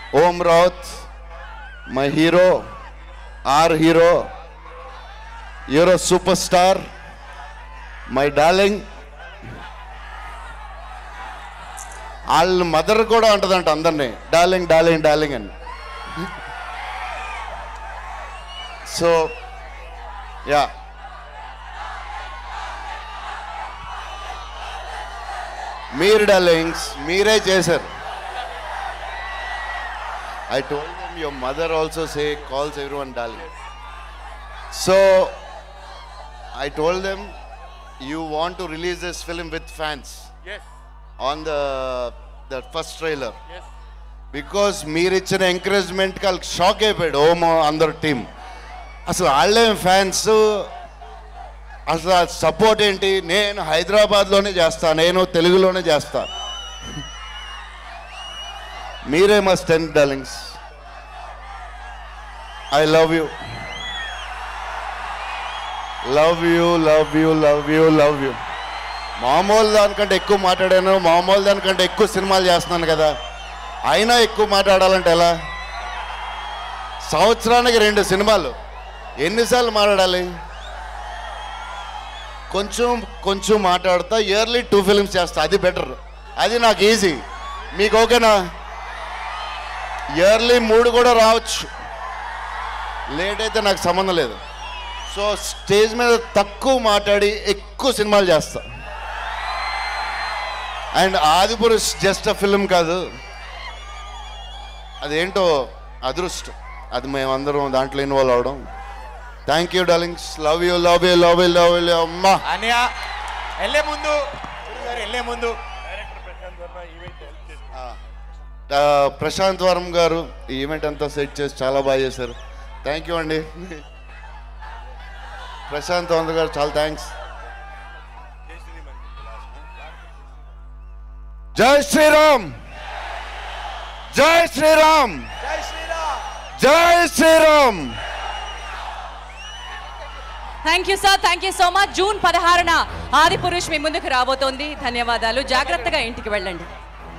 Om Raut my hero are hero euro super star my darling వాళ్ళ mother కూడా ఉంటుందంట అందరినీ డార్లింగ్ డార్లింగ్ డార్లింగ్ అని సో యా మీరు డార్లింగ్స్ మీరే చేశారు I told them your mother also say calls everyone darling so I told them you want to release this film with fans Yes. On the the first trailer Yes. Because మీరు ఇచ్చిన ఎంకరేజ్మెంట్కి వాళ్ళకి shock అయిపోయాడు ఓమో అందరు team అసలు వాళ్ళేం fans అసలు support ఏంటి నేను హైదరాబాద్లోనే చేస్తా నేను తెలుగులోనే చేస్తా మీరే మా స్టెన్ darlings I love you love you love you love you love you మామూలు దానికంటే ఎక్కువ మాట్లాడాను మామూలు దానికంటే ఎక్కువ సినిమాలు చేస్తున్నాను కదా అయినా ఎక్కువ మాట్లాడాలంటే ఎలా సంవత్సరానికి రెండు సినిమాలు ఎన్నిసార్లు మాట్లాడాలి కొంచెం కొంచెం మాట్లాడతా ఇయర్లీ టూ ఫిల్మ్స్ చేస్తా అది బెటర్ అది నాకు ఈజీ మీకు ఓకేనా ఇయర్లీ మూడు కూడా రావచ్చు లేట్ అయితే నాకు సంబంధం లేదు సో స్టేజ్ మీద తక్కువ మాట్లాడి ఎక్కువ సినిమాలు చేస్తా and Adipurush just a film కాదు అదేంటో అదృష్టం అది మేమందరం దాంట్లో ఇన్వాల్వ్ అవడం thank you darlings love you love you love you love you అమ్మా అన్నయ్య వెళ్ళే ముందు గురువు గారు వెళ్ళే ముందు ఆ, ప్రశాంత్ వరం గారు ఈ ఈవెంట్ అంతా సెట్ చేసి చాలా బాగా చేశారు థ్యాంక్ యూ అండి ప్రశాంత్ వరం గారు చాలా థ్యాంక్స్ జై శ్రీరామ్ జై శ్రీరామ్ జై శ్రీరామ్ జై Shriram thank you sir thank you so much June పదహారున ఆది పురుష్ మీ ముందుకు రాబోతోంది ధన్యవాదాలు జాగ్రత్తగా ఇంటికి వెళ్ళండి